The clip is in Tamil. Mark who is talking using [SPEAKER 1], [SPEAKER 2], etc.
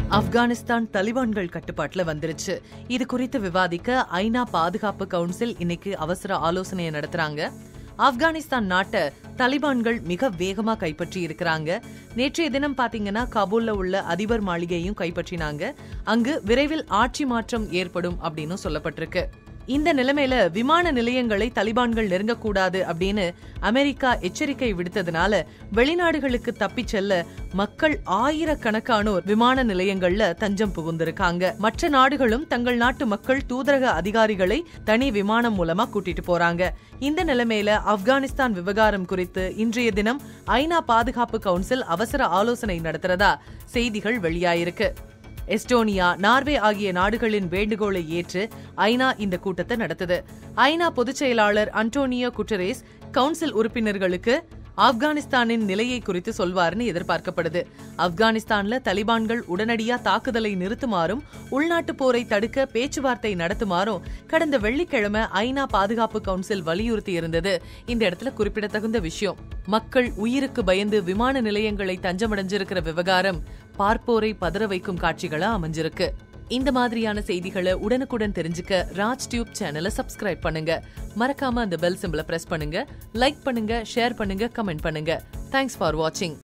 [SPEAKER 1] ஆப்கானிஸ்தான் தலிபான்கள் கட்டுப்பாட்டுல வந்துருச்சு இது குறித்து விவாதிக்க ஐநா பாதுகாப்பு கவுன்சில் இன்னைக்கு அவசர ஆலோசனையை நடத்துறாங்க ஆப்கானிஸ்தான் நாட்டை தலிபான்கள் மிக வேகமா கைப்பற்றி இருக்கிறாங்க நேற்றைய தினம் பாத்தீங்கன்னா காபூல்ல உள்ள அதிபர் மாளிகையும் கைப்பற்றினாங்க அங்கு விரைவில் ஆட்சி மாற்றம் ஏற்படும் அப்படின்னு சொல்லப்பட்டிருக்கு இந்த நிலைமையில விமான நிலையங்களை தலிபான்கள் நெருங்கக்கூடாது அப்படின்னு அமெரிக்கா எச்சரிக்கை விடுத்ததுனால வெளிநாடுகளுக்கு தப்பிச் செல்ல மக்கள் ஆயிரக்கணக்கானோர் விமான நிலையங்கள்ல தஞ்சம் புகுந்திருக்காங்க மற்ற நாடுகளும் தங்கள் நாட்டு மக்கள் தூதரக அதிகாரிகளை தனி விமானம் மூலமா கூட்டிட்டு போறாங்க இந்த நிலைமையில ஆப்கானிஸ்தான் விவகாரம் குறித்து இன்றைய தினம் ஐநா பாதுகாப்பு கவுன்சில் அவசர ஆலோசனை நடத்துறதா செய்திகள் வெளியாயிருக்கு எஸ்டோனியா நார்வே ஆகிய நாடுகளின் வேண்டுகோளை ஏற்று ஐநா இந்த கூட்டத்தை நடத்துது ஐநா பொதுச் செயலாளர் அன்டோனியோ குட்டரேஸ் கவுன்சில் உறுப்பினர்களுக்கு ஆப்கானிஸ்தானின் நிலையை குறித்து சொல்வார்னு எதிர்பார்க்கப்படுது ஆப்கானிஸ்தான்ல தலிபான்கள் உடனடியா தாக்குதலை நிறுத்துமாறும் உள்நாட்டு போரை தடுக்க பேச்சுவார்த்தை நடத்துமாறும் கடந்த வெள்ளிக்கிழமை ஐநா பாதுகாப்பு கவுன்சில் வலியுறுத்தி இருந்தது இந்த இடத்துல குறிப்பிடத்தகுந்த விஷயம் மக்கள் உயிருக்கு பயந்து விமான நிலையங்களை தஞ்சமடைஞ்சிருக்கிற விவகாரம் பார்ப்போரை பதற வைக்கும் காட்சிகளா அமைஞ்சிருக்கு இந்த மாதிரியான செய்திகளை உடனுக்குடன் தெரிஞ்சுக்க ராஜ் டியூப் சேனலை சப்ஸ்கிரைப் பண்ணுங்க மறக்காம அந்த பெல் சிம்பிளை பிரஸ் பண்ணுங்க லைக் பண்ணுங்க ஷேர் பண்ணுங்க கமெண்ட் பண்ணுங்க தேங்க்ஸ் ஃபார் வாட்சிங்